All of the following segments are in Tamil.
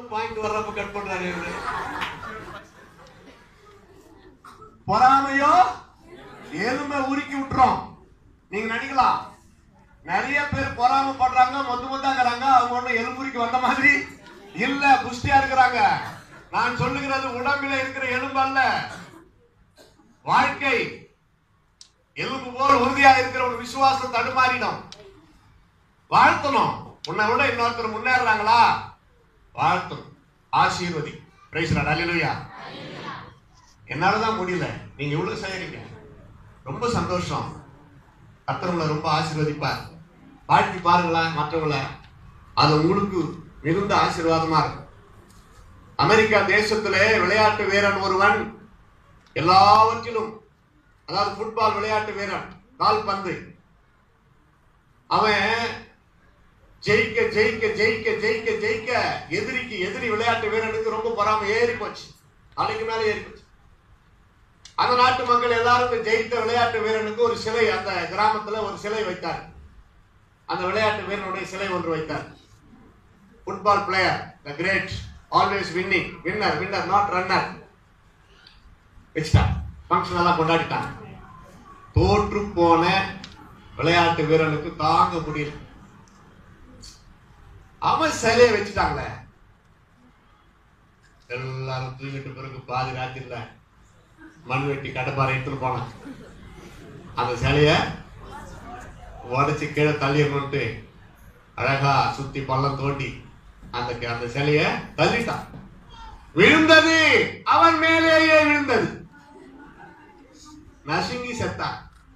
பாயிண்ட் வர்றப்ப கட் பண்றாரு இவரு. பொறாமையோ எலும்பை உருக்கி விட்டுரும் நீங்க நினைக்கலாம் நிறைய பேர் பொறாமை படுறாங்க மொத்த மொத்தாங்கிறாங்க அவங்க ஒண்ணு எலும்புரிக்கு வந்த மாதிரி இல்ல புஷ்டியா இருக்கிறாங்க நான் சொல்லுகிறது உடம்பில இருக்கிற எலும்பு அல்ல வாழ்க்கை எலும்பு போல் உறுதியா இருக்கிற ஒரு விசுவாசம் தடுமாறிடும் வாழ்த்தணும் உன்னை விட இன்னொருத்தர் முன்னேறாங்களா வாழ்த்தணும் ஆசீர்வதி பிரைஸ் அல்லேலூயா என்னாலதான் முடியல நீங்க இவ்வளவு செய்யறீங்க ரொம்ப சந்தோஷம் கர்த்தர் ரொம்ப ஆசீர்வதிப்பார் வாழ்த்தி பாருங்களேன் மற்றவங்கள அது உங்களுக்கு மிகுந்த ஆசீர்வாதமா இருக்கும் அமெரிக்கா தேசத்திலே விளையாட்டு வீரன் ஒருவன் எல்லாவற்றிலும் அதாவது ஃபுட்பால் விளையாட்டு வீரன் கால்பந்து அவன் ஜெயிக்க ஜெயிக்க ஜெயிக்க ஜெயிக்க ஜெயிக்க எதிரிக்கு எதிரி விளையாட்டு வீரனுக்கு ரொம்ப பொறாமை ஏறி போச்சு தலைக்கு மேல ஏறி போச்சு அந்த நாட்டு மக்கள் எல்லாரும் இந்த ஜெயித்த விளையாட்டு வீரனுக்கு ஒரு சிலை அந்த கிராமத்துல ஒரு சிலை வைத்தார் அந்த விளையாட்டு வீரனுடைய சிலை ஒன்று வைத்தார் football player the great always winning winner winner not runner வச்சுட்டான் ஃபங்க்ஷன் எல்லாம் கொண்டாடிட்டாங்க தோற்று போன விளையாட்டு வீரனுக்கு தாங்க முடியல அவன் சிலையை வச்சுட்டாங்களே எல்லாரும் தூங்கிட்டு பிறகு பாதி ராத்திரில மண் வெட்டி கடப்பாறை எடுத்துட்டு போனான் அந்த சிலைய உடைச்சு கீழே தள்ளிடணும்ட்டு அழகா சுத்தி பள்ளம் தோண்டி அந்த அந்த சிலைய தள்ளிட்டான் விழுந்தது அவன் மேலேயே விழுந்தது நசுங்கி செத்தான்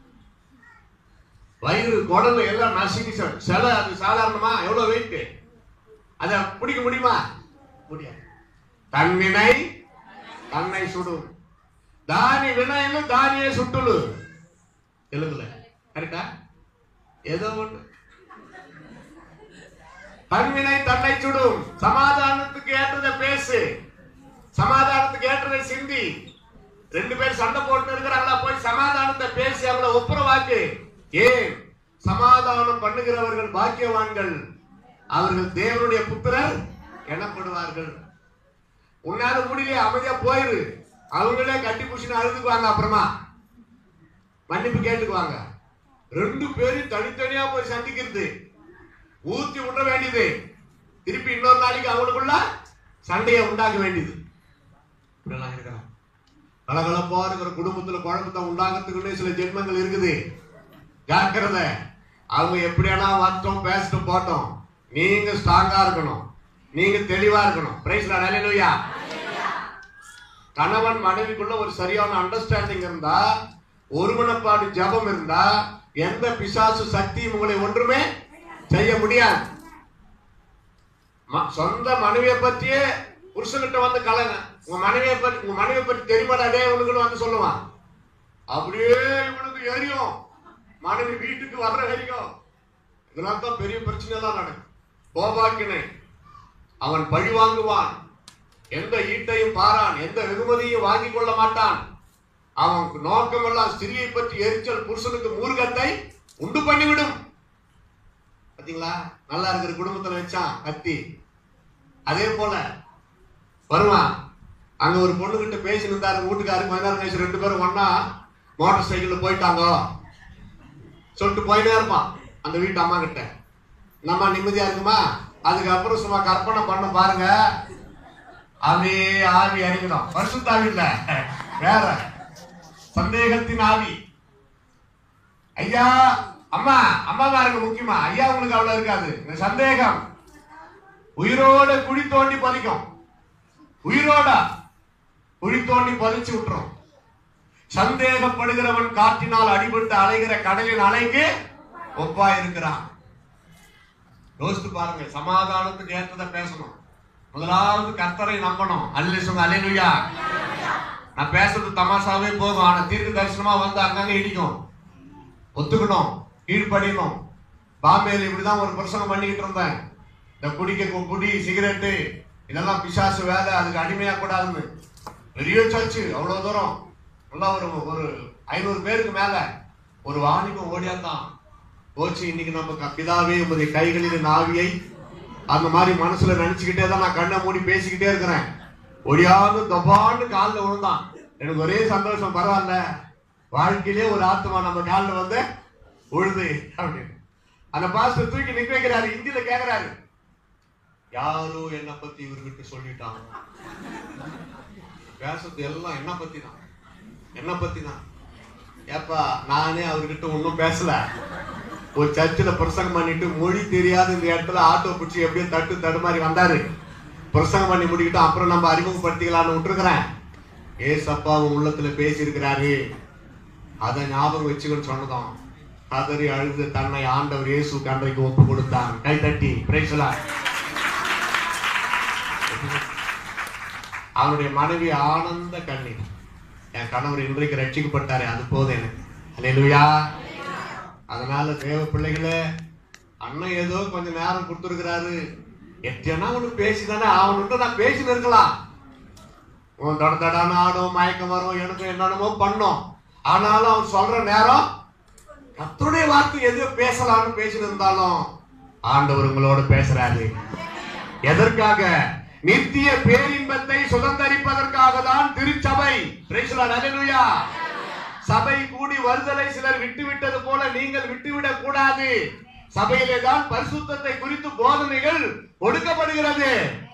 வயிறு குடல் எல்லாம் நசுங்கி செ- சிலை அது சாதாரணமா எவ்வளவு வெயிட் அத பிடிக்க முடியுமா முடியாது தன்வினை தன்னை சுடும் தானி வினையில தானியே சுட்டுலு தெலுங்குல கரெக்டா ஏதோ ஒண்ணு தன்வினை தன்னை சுடும் சமாதானத்துக்கு ஏற்றதை பேசு சமாதானத்துக்கு ஏற்றதை சிந்தி ரெண்டு பேர் சண்டை போட்டு இருக்கிறாங்களா போய் சமாதானத்தை பேசி அவங்கள ஒப்புரவாக்கு ஏன் சமாதானம் பண்ணுகிறவர்கள் பாக்கியவான்கள் அவர்கள் தேவனுடைய புத்திரர் எனப்படுவார்கள் உன்னால முடியல அமைதியா போயிரு அவங்களே கட்டி புடிச்சுன்னு அழுதுக்குவாங்க அப்புறமா மன்னிப்பு கேட்டுக்குவாங்க ரெண்டு பேரும் தனித்தனியா போய் சந்திக்கிறது ஊத்தி விட வேண்டியது திருப்பி இன்னொரு நாளைக்கு அவனுக்குள்ள சண்டையை உண்டாக்க வேண்டியது இப்படிலாம் இருக்கிறான் கலகலப்பா இருக்கிற குடும்பத்துல குழப்பத்தை உண்டாகிறதுக்குள்ளே சில ஜென்மங்கள் இருக்குது ஜாக்கிரதை அவங்க எப்படியானா வரட்டும் பேசட்டும் போட்டோம் நீங்க ஸ்ட்ராங்கா இருக்கணும் நீங்க தெளிவா இருக்கணும் பிரைஸ் ஹalleluya கணவன் மனைவிக்குள்ள ஒரு சரியான அண்டர்ஸ்டாண்டிங் இருந்தா ஒருமனப்பாடு ஜெபம் இருந்தா எந்த பிசாசு சக்தியும் உங்களை ஒன்றுமே செய்ய முடியாது ம- சொந்த மனைவியை பற்றியே புருஷன்கிட்ட வந்து கலங்க உங்க மனைவியை பற்றி உங்க மனைவியை பற்றி தெரியுமாடா டே உனக்குன்னு வந்து சொல்லுவான் அப்படியே இவனுக்கு எரியும் மனைவி வீட்டுக்கு வர்ற வரைக்கும் இதெல்லாம் தான் பெரிய பிரச்சனை எல்லாம் நடக்கும் கோபாக்கினை அவன் பழி வாங்குவான் எந்த ஈட்டையும் பாரான் எந்த வெகுமதியும் வாங்கிக் கொள்ள மாட்டான் அவன் நோக்கமெல்லாம் ஸ்திரியை பற்றி எரிச்சல் புருஷனுக்கு மூர்க்கத்தை உண்டு பண்ணிவிடும் பாத்தீங்களா நல்லா இருக்கிற குடும்பத்துல வச்சான் கத்தி அதே போல வருவான் அங்க ஒரு பொண்ணு கிட்ட பேசி இருந்தாரு வீட்டுக்காருக்கு மதினாறு வயசு ரெண்டு பேரும் ஒண்ணா மோட்டார் சைக்கிள்ல போயிட்டாங்க சொல்லிட்டு போயிட்டே இருப்பான் அந்த வீட்டு அம்மா கிட்ட நம்ம நிம்மதியா இருக்குமா அதுக்கப்புறம் சும்மா கற்பனை பண்ண பாருங்க அப்படியே ஆவி அறிவிடும் பரிசுத்த ஆவி இல்ல வேற சந்தேகத்தின் ஆவி ஐயா அம்மா அம்மா பாருங்க முக்கியமா ஐயா உங்களுக்கு அவ்வளவு இருக்காது இந்த சந்தேகம் உயிரோட குழி தோண்டி பதிக்கும் உயிரோட குழி தோண்டி பதிச்சு விட்டுரும் சந்தேகப்படுகிறவன் காற்றினால் அடிபட்டு அலைகிற கடலின் அலைக்கு ஒப்பா இருக்கிறான் யோசித்து பாருங்க சமாதானத்துக்கு ஏற்றதை பேசணும் முதலாவது கர்த்தரை நம்பணும் அல்ல சொங்க அலையிலுயா நான் பேசுறது தமாஷாவே போகும் ஆனா தீர்க்க தரிசனமா வந்து அங்கங்க இடிக்கும் ஒத்துக்கணும் கீழ்ப்படியணும் பாம்பேல இப்படிதான் ஒரு பிரசங்கம் பண்ணிக்கிட்டு இருந்தேன் இந்த குடிக்க கு- குடி சிகரெட்டு இதெல்லாம் பிசாசு வேலை அதுக்கு அடிமையா கூடாதுன்னு பெரிய சர்ச்சு அவ்வளவு தூரம் நல்லா ஒரு ஒரு ஐநூறு பேருக்கு மேல ஒரு வாணிபம் ஓடியாத்தான் போச்சு இன்னைக்கு நம்ம க- பிதாவே உமது கைகளில் நாவியை அந்த மாதிரி மனசுல நினைச்சுக்கிட்டே தான் நான் கண்ணை மூடி பேசிக்கிட்டே இருக்கிறேன் ஒடியாந்து தொபான்னு காலில் விழுந்தான் எனக்கு ஒரே சந்தோஷம் பரவாயில்ல வாழ்க்கையிலே ஒரு ஆத்மா நம்ம காலில் வந்து உழுது அப்படின்னு அந்த பாஸ்டர் தூக்கி நிக்க வைக்கிறாரு இந்தியில கேக்குறாரு யாரோ என்ன பத்தி இவர்கிட்ட சொல்லிட்டாங்க பேசுறது எல்லாம் என்ன பத்தி தான் என்ன பத்தி தான் ஏப்பா நானே அவர்கிட்ட ஒன்றும் பேசல ஒரு சர்ச்சில் பிரசங்கம் பண்ணிட்டு மொழி தெரியாத இந்த இடத்துல ஆட்டோ பிடிச்சி எப்படியோ தட்டு தடுமாறி வந்தாரு பிரசங்கம் பண்ணி முடிக்கிட்டு அப்புறம் நம்ம அறிமுகப்படுத்திக்கலாம்னு விட்டுருக்கிறேன் ஏசப்பா உன் உள்ளத்துல பேசியிருக்கிறாரு அதை ஞாபகம் வச்சுக்கன்னு சொன்னதும் கதறி அழுது தன்னை ஆண்டவர் இயேசு கன்றைக்கு ஒப்பு கொடுத்தான் கை தட்டி பிரைசலா அவனுடைய மனைவி ஆனந்த கண்ணீர் என் கணவர் இன்றைக்கு ரட்சிக்கப்பட்டாரு அது போதும் எனக்கு அல்லேலூயா அதனால தேவ பிள்ளைகளே அண்ணன் ஏதோ கொஞ்ச நேரம் கொடுத்துருக்கிறாரு எத்தனா ஒண்ணு பேசிதானே அவனுட்டு நான் பேசின்னு இருக்கலாம் உன் தட தடான ஆடும் மயக்கம் வரும் எனக்கு என்னென்னமோ பண்ணும் ஆனாலும் அவன் சொல்ற நேரம் கர்த்தருடைய வார்த்தை எது பேசலாம்னு பேசிட்டு இருந்தாலும் ஆண்டவர் உங்களோட பேசுறாரு எதற்காக நித்திய பேரின்பத்தை சுதந்தரிப்பதற்காக தான் திருச்சபை Praise the Lord. Hallelujah. சபை கூடி வருதலை சிலர் விட்டுவிட்டது போல நீங்கள் விட்டுவிடக் கூடாது சபையிலே தான் பரிசுத்தத்தை குறித்து போதனைகள் கொடுக்கப்படுகிறது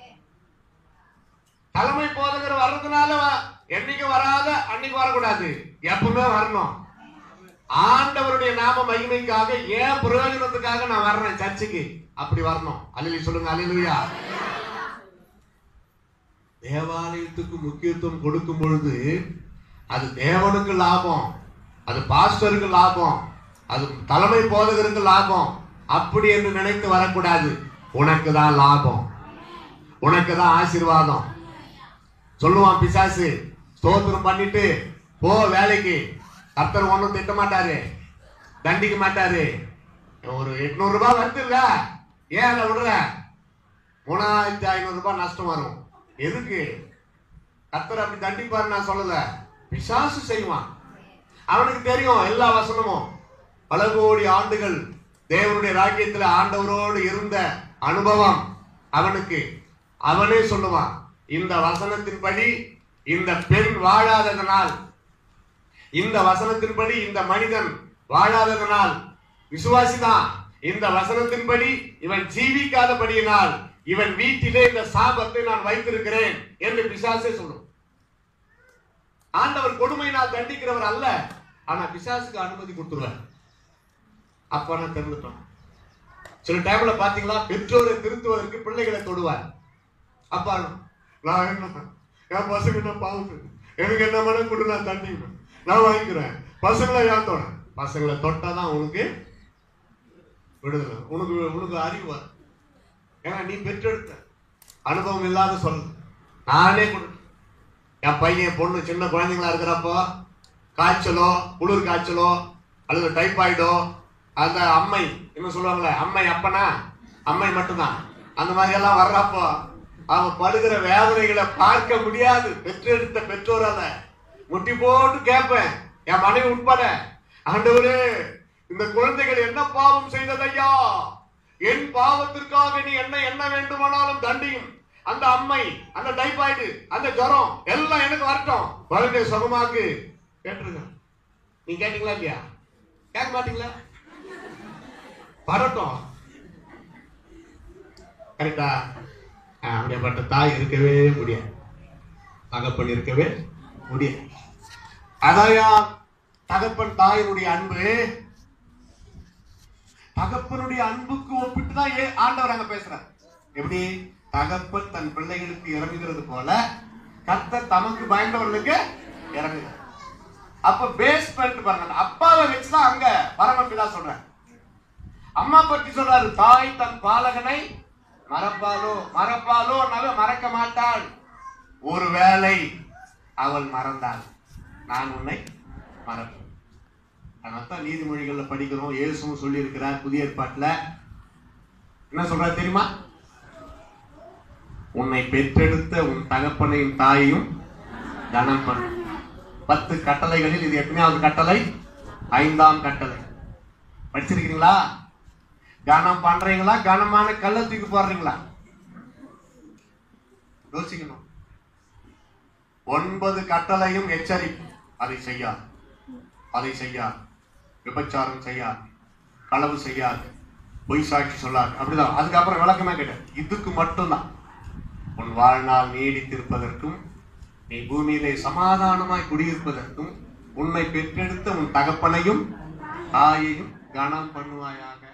தலைமை போதகர் வர்றதுனால வ- என்னைக்கு வராத அன்னைக்கு வரக்கூடாது எப்பவுமே வரணும் ஆண்டவருடைய நாம மகிமைக்காக ஏன் பிரயோஜனத்துக்காக நான் வர்றேன் சர்ச்சுக்கு அப்படி வரணும் அல்லி சொல்லுங்க அல்லேலூயா தேவாலயத்துக்கு முக்கியத்துவம் கொடுக்கும் பொழுது அது தேவனுக்கு லாபம் அது பாஸ்டருக்கு லாபம் அது தலைமை போதகருக்கு லாபம் அப்படி என்று நினைத்து வரக்கூடாது உனக்கு தான் லாபம் உனக்கு தான் ஆசீர்வாதம் சொல்லுவான் பிசாசு ஸ்தோத்திரம் பண்ணிட்டு போ வேலைக்கு கர்த்தர் ஒன்றும் திட்ட மாட்டாரு தண்டிக்க மாட்டாரு ஒரு எட்நூறு ரூபாய் வருது இல்ல ஏன் அதை விடுற மூணாயிரத்தி ஐநூறு ரூபாய் நஷ்டம் வரும் எதுக்கு கர்த்தர் அப்படி தண்டிப்பாரு நான் சொல்லல பிசாசு செய்வான் அவனுக்கு தெரியும் எல்லா வசனமும் பல கோடி ஆண்டுகள் தேவனுடைய ராஜ்யத்துல ஆண்டவரோடு இருந்த அனுபவம் அவனுக்கு அவனே சொல்லுவான் இந்த வசனத்தின்படி இந்த பெண் வாழாததனால் இந்த வசனத்தின்படி இந்த மனிதன் வாழாததனால் விசுவாசிதான் இந்த வசனத்தின்படி இவன் ஜீவிக்காதபடியினால் இவன் வீட்டிலே இந்த சாபத்தை நான் வைத்திருக்கிறேன் என்று பிசாசே சொல்லும் ஆண்டவர் கொடுமையினால் தண்டிக்கிறவர் அல்ல ஆனா பிசாசுக்கு அனுமதி கொடுத்துருவார் அப்ப நான் தெரிஞ்சுட்டோம் சில டைம்ல பாத்தீங்களா பெற்றோரை திருத்துவதற்கு பிள்ளைகளை தொடுவார் அப்பா நான் என்ன என் பசங்க என்ன பாவம் செஞ்சு? எனக்கு என்ன மனம் கொடு நான் தண்டிக்கணும் நான் வாங்கிக்கிறேன் பசங்களை ஏன் தொட பசங்களை தொட்டாதான் உனக்கு விடுதலை உனக்கு உனக்கு அறிவு வரும். ஏன்னா நீ பெற்றெடுத்த அனுபவம் இல்லாத சொல் நானே கொடு என் பையன் பொண்ணு சின்ன குழந்தைங்களா இருக்கிறப்போ காய்ச்சலோ குளிர் காய்ச்சலோ அல்லது டைபாய்டோ அந்த அம்மை என்ன சொல்லுவாங்களே அம்மை அப்பனா அம்மை மட்டும்தான் அந்த மாதிரி எல்லாம் வர்றப்போ அவன் படுகிற வேதனைகளை பார்க்க முடியாது பெற்றெடுத்த பெற்றோரால முட்டி போட்டு கேட்பேன் என் மனைவி உட்பட ஆண்டவரே இந்த குழந்தைகள் என்ன பாவம் செய்ததையா என் பாவத்திற்காக நீ என்ன என்ன வேண்டுமானாலும் தண்டியும் அந்த அம்மை அந்த டைபாய்டு அந்த ஜுரம் எல்லாம் எனக்கு வரட்டும் குழந்தை சுகமாக்கு கேட்டுருங்க நீ கேட்டீங்களா இல்லையா கேட்க மாட்டீங்களா வரட்டும் கரெக்டா அப்படியேப்பட்ட தாய் இருக்கவே முடியாது தகப்பன் இருக்கவே முடியாது அதாயா தகப்பன் தாயினுடைய அன்பு தகப்பனுடைய அன்புக்கு ஒப்பிட்டு தான் ஏ- ஆண்டவர் அங்க பேசுறார் எப்படி தகப்பன் தன் பிள்ளைகளுக்கு இறங்குகிறது போல கர்த்தர் தமக்கு பயந்தவர்களுக்கு இறங்குகிறார் அப்ப பேஸ் பண்ணிட்டு பாருங்க அந்த அப்பாவை வச்சுதான் அங்க பரமபிதா சொல்றார் அம்மா பற்றி சொல்றாரு தாய் தன் பாலகனை மறப்பாலோ மறப்பாலோ மறக்க மாட்டாள் ஒருவேளை அவள் மறந்தாள் நான் உன்னை மறப்பேன் அதனால்தான் நீதிமொழிகள்ல படிக்கிறோம் இயேசுவும் சொல்லி இருக்கிறார் புதிய ஏற்பாட்டுல என்ன சொல்றாரு தெரியுமா உன்னை பெற்றெடுத்த உன் தகப்பனையும் தாயையும் கனம் பண்ணு பத்து கட்டளைகளில் இது எத்தனையாவது கட்டளை ஐந்தாம் கட்டளை படிச்சிருக்கீங்களா கனம் பண்றீங்களா கனமான கல்ல தூக்கி போடுறீங்களா யோசிக்கணும் ஒன்பது கட்டளையும் எச்சரிப்பு அதை செய்யாது அதை செய்யாது விபச்சாரம் செய்யாது களவு செய்யாது பொய் சாட்சி சொல்லாது அப்படிதான் அதுக்கப்புறம் விளக்கமே கிடையாது இதுக்கு மட்டும்தான் உன் வாழ்நாள் நீடித்திருப்பதற்கும் நீ பூமியிலே சமாதானமாய் குடியிருப்பதற்கும் உன்னை பெற்றெடுத்த உன் தகப்பனையும் தாயையும் கனம் பண்ணுவாயாக